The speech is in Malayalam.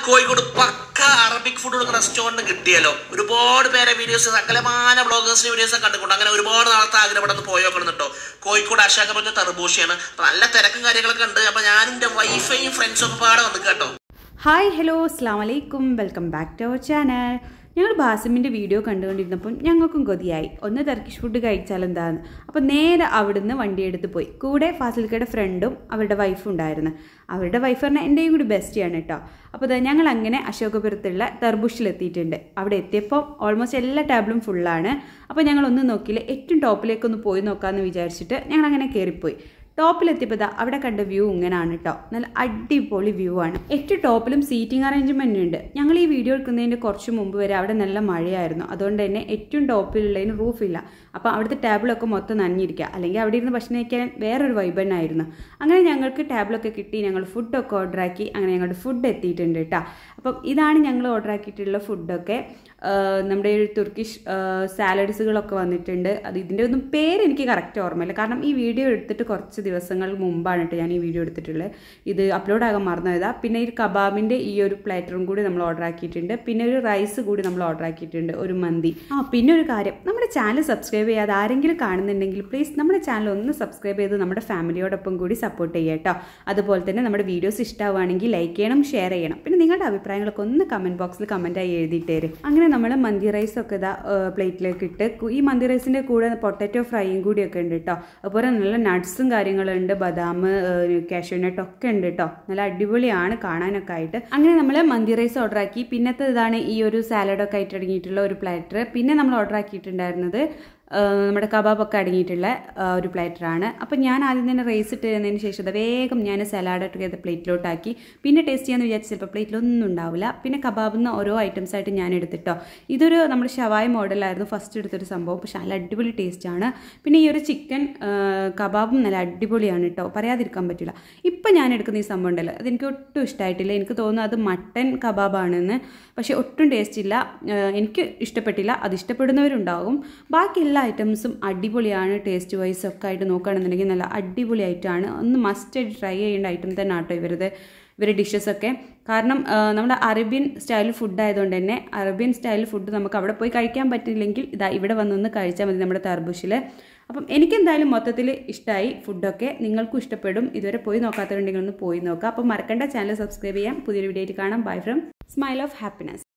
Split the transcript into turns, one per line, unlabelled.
കോഴിക്കോട് പക്ക അറബിക് ഫുഡ് കൊടുക്കുന്ന റെസ്റ്റോറൻറ്റ് കിട്ടിയല്ലോ ഒരുപാട് പേരെ വീഡിയോസ് സകലമാന ബ്ലോഗേഴ്സിന്റെ വീഡിയോസ് ഒക്കെ കണ്ടിട്ടുണ്ട് അങ്ങനെ ഒരുപാട് നാളത്തെ ആഗ്രഹം ഇവിടെ നിന്ന് പോയോക്കണം കേട്ടോ കോഴിക്കോട് അശാഖ പറഞ്ഞ തർബൂഷിയാണ് അപ്പൊ നല്ല തിരക്കും കാര്യങ്ങളൊക്കെ ഉണ്ട് അപ്പൊ ഞാനും എന്റെ വൈഫൈയും ഫ്രണ്ട്സും ഒക്കെ പാടെ വന്നു കേട്ടോ
ഹായ് ഹലോ അസ്സാം വലൈക്കും welcome back to our channel ഞങ്ങൾ ബാസിമിൻ്റെ വീഡിയോ കണ്ടുകൊണ്ടിരുന്നപ്പം ഞങ്ങൾക്കും കൊതിയായി ഒന്ന് ടർക്കിഷ് ഫുഡ് കഴിച്ചാലെന്താന്ന് അപ്പോൾ നേരെ അവിടുന്ന് വണ്ടിയെടുത്ത് പോയി കൂടെ ഫാസിൽക്കയുടെ ഫ്രണ്ടും അവരുടെ വൈഫും ഉണ്ടായിരുന്നു അവരുടെ വൈഫ് പറഞ്ഞാൽ എൻ്റെയും കൂടി ബെസ്റ്റിയാണ് കേട്ടോ അപ്പോൾ ദാ ഞങ്ങൾ അങ്ങനെ അശോകപുരത്തുള്ള തെർബുഷിലെത്തിയിട്ടുണ്ട് അവിടെ എത്തിയപ്പോൾ ഓൾമോസ്റ്റ് എല്ലാ ടേബിളും ഫുള്ളാണ് അപ്പോൾ ഞങ്ങൾ ഒന്ന് നോക്കിയില്ല ഏറ്റവും ടോപ്പിലേക്കൊന്ന് പോയി നോക്കാമെന്ന് വിചാരിച്ചിട്ട് ഞങ്ങൾ അങ്ങനെ കയറിപ്പോയി ടോപ്പിലെത്തിയപ്പോൾ ദാ അവിടെ കണ്ട വ്യൂ ഇങ്ങനെയാണ് കേട്ടോ നല്ല അടിപൊളി വ്യൂ ആണ് ഏറ്റവും ടോപ്പിലും സീറ്റിംഗ് അറേഞ്ച്മെന്റ് ഉണ്ട് ഞങ്ങൾ ഈ വീഡിയോ എടുക്കുന്നതിൻ്റെ കുറച്ച് മുമ്പ് വരെ അവിടെ നല്ല മഴയായിരുന്നു അതുകൊണ്ട് തന്നെ ഏറ്റവും ടോപ്പിലുള്ളതിന് റൂഫില്ല അപ്പോൾ അവിടുത്തെ ടേബിളൊക്കെ മൊത്തം നനഞ്ഞിരിക്കുക അല്ലെങ്കിൽ അവിടെ ഇരുന്ന് ഭക്ഷണം കഴിക്കാൻ വേറൊരു വൈബ് തന്നെ ആയിരുന്നു അങ്ങനെ ഞങ്ങൾക്ക് ടേബിളൊക്കെ കിട്ടി ഞങ്ങൾ ഫുഡൊക്കെ ഓർഡർ ആക്കി അങ്ങനെ ഞങ്ങളുടെ ഫുഡ് എത്തിയിട്ടുണ്ട് കേട്ടോ അപ്പം ഇതാണ് ഞങ്ങൾ ഓർഡർ ആക്കിയിട്ടുള്ള ഫുഡൊക്കെ നമ്മുടെ ഒരു തുർക്കിഷ് സാലഡ്സുകളൊക്കെ വന്നിട്ടുണ്ട് അത് ഇതിൻ്റെ ഒന്നും പേര് എനിക്ക് കറക്റ്റ് ഓർമ്മയില്ല കാരണം ഈ വീഡിയോ എടുത്തിട്ട് കുറച്ച് ദിവസങ്ങൾ മുമ്പാണ് കേട്ടോ ഞാൻ ഈ വീഡിയോ എടുത്തിട്ടുള്ളത് ഇത് അപ്ലോഡ് ആകാൻ മറന്നുപോയതാ പിന്നെ ഈ കബാബിൻ്റെ ഈ ഒരു പ്ലേറ്ററും കൂടി നമ്മൾ ഓർഡർ ആക്കിയിട്ടുണ്ട് പിന്നെ ഒരു റൈസ് കൂടി നമ്മൾ ഓർഡർ ആക്കിയിട്ടുണ്ട് ഒരു മന്തി ആ പിന്നെ ഒരു കാര്യം നമ്മുടെ ചാനൽ സബ്സ്ക്രൈബ് ചെയ്യാതെ ആരെങ്കിലും കാണുന്നുണ്ടെങ്കിൽ പ്ലീസ് നമ്മുടെ ചാനൽ ഒന്ന് സബ്സ്ക്രൈബ് ചെയ്ത് നമ്മുടെ ഫാമിലിയോടൊപ്പം കൂടി സപ്പോർട്ട് ചെയ്യുക കേട്ടോ അതുപോലെ തന്നെ നമ്മുടെ വീഡിയോസ് ഇഷ്ടമാവുകയാണെങ്കിൽ ലൈക്ക് ചെയ്യണം ഷെയർ ചെയ്യണം പിന്നെ നിങ്ങളുടെ അഭിപ്രായങ്ങളൊക്കെ ഒന്ന് കമൻറ്റ് ബോക്സിൽ കമൻറ്റായി എഴുതിയിട്ടേര് അങ്ങനെ നമ്മൾ മന്തി റൈസ് ഒക്കെ ഇതാ പ്ലേറ്റിലേക്ക് ഇട്ട് ഈ മന്തി റൈസിൻ്റെ കൂടെ പൊട്ടറ്റോ ഫ്രൈയും കൂടിയൊക്കെ ഉണ്ട് കേട്ടോ അതുപോലെ നല്ല നട്ട്സും കാര്യങ്ങളുണ്ട് ബദാം കാഷ്യൂനട്ട് ഒക്കെ ഉണ്ട് കേട്ടോ നല്ല അടിപൊളിയാണ് കാണാനൊക്കെ ആയിട്ട് അങ്ങനെ നമ്മൾ മന്തി റൈസ് ഓർഡർ ആക്കി പിന്നത്തെ ഇതാണ് ഈ ഒരു സാലഡൊക്കെ ആയിട്ട് അടങ്ങിയിട്ടുള്ള ഒരു പ്ലാറ്റർ പിന്നെ നമ്മൾ ഓർഡർ ആക്കിയിട്ടുണ്ടായിരുന്നത് നമ്മുടെ കബാബൊക്കെ അടങ്ങിയിട്ടുള്ള ഒരു പ്ലേറ്ററാണ് അപ്പോൾ ഞാൻ ആദ്യം തന്നെ റൈസ് ഇട്ട് തന്നതിന് ശേഷം അത് വേഗം ഞാൻ സലാഡ് ഇട്ട് പ്ലേറ്റിലോട്ടാക്കി പിന്നെ ടേസ്റ്റ് ചെയ്യാമെന്ന് വിചാരിച്ച് ചിലപ്പോൾ പ്ലേറ്റിലൊന്നും ഉണ്ടാവില്ല പിന്നെ കബാബിൽ നിന്ന് ഓരോ ഐറ്റംസ് ആയിട്ട് ഞാൻ എടുത്തിട്ടോ ഇതൊരു നമ്മുടെ ഷവായ മോഡലായിരുന്നു ഫസ്റ്റ് എടുത്തൊരു സംഭവം പക്ഷേ നല്ല അടിപൊളി ടേസ്റ്റാണ് പിന്നെ ഈ ഒരു ചിക്കൻ കബാബും നല്ല അടിപൊളിയാണ് കേട്ടോ പറയാതിരിക്കാൻ പറ്റില്ല ഇപ്പം ഞാൻ എടുക്കുന്ന ഈ സംഭവം ഉണ്ടല്ലോ അതെനിക്ക് ഒട്ടും ഇഷ്ടമായിട്ടില്ല എനിക്ക് തോന്നുന്നു അത് മട്ടൻ കബാബാണെന്ന് പക്ഷേ ഒട്ടും ടേസ്റ്റ് ഇല്ല എനിക്ക് ഇഷ്ടപ്പെട്ടില്ല അത് ഇഷ്ടപ്പെടുന്നവരുണ്ടാകും ബാക്കി എല്ലാ ഐറ്റംസും അടിപൊളിയാണ് ടേസ്റ്റ് വൈസ് ഒക്കെ ആയിട്ട് നോക്കുകയാണെന്നുണ്ടെങ്കിൽ നല്ല അടിപൊളിയായിട്ടാണ് ഒന്ന് മസ്റ്റ് ആയിട്ട് ട്രൈ ചെയ്യേണ്ട ഐറ്റം തന്നെ ആട്ടോ ഇവരത് ഇവരുടെ ഡിഷസൊക്കെ കാരണം നമ്മുടെ അറേബ്യൻ സ്റ്റൈൽ ഫുഡ് ആയതുകൊണ്ട് തന്നെ അറേബ്യൻ സ്റ്റൈൽ ഫുഡ് നമുക്ക് അവിടെ പോയി കഴിക്കാൻ പറ്റില്ലെങ്കിൽ ഇതാ ഇവിടെ വന്നൊന്ന് കഴിച്ചാൽ മതി നമ്മുടെ തർബുഷിൽ അപ്പം എനിക്കെന്തായാലും മൊത്തത്തിൽ ഇഷ്ടമായി ഫുഡൊക്കെ നിങ്ങൾക്കും ഇഷ്ടപ്പെടും ഇതുവരെ പോയി നോക്കാത്തവരുണ്ടെങ്കിൽ ഒന്ന് പോയി നോക്കാം അപ്പം മറക്കണ്ട ചാനൽ സബ്സ്ക്രൈബ് ചെയ്യാം പുതിയൊരു വീഡിയോ ആയിട്ട് കാണാം bye from smile of happiness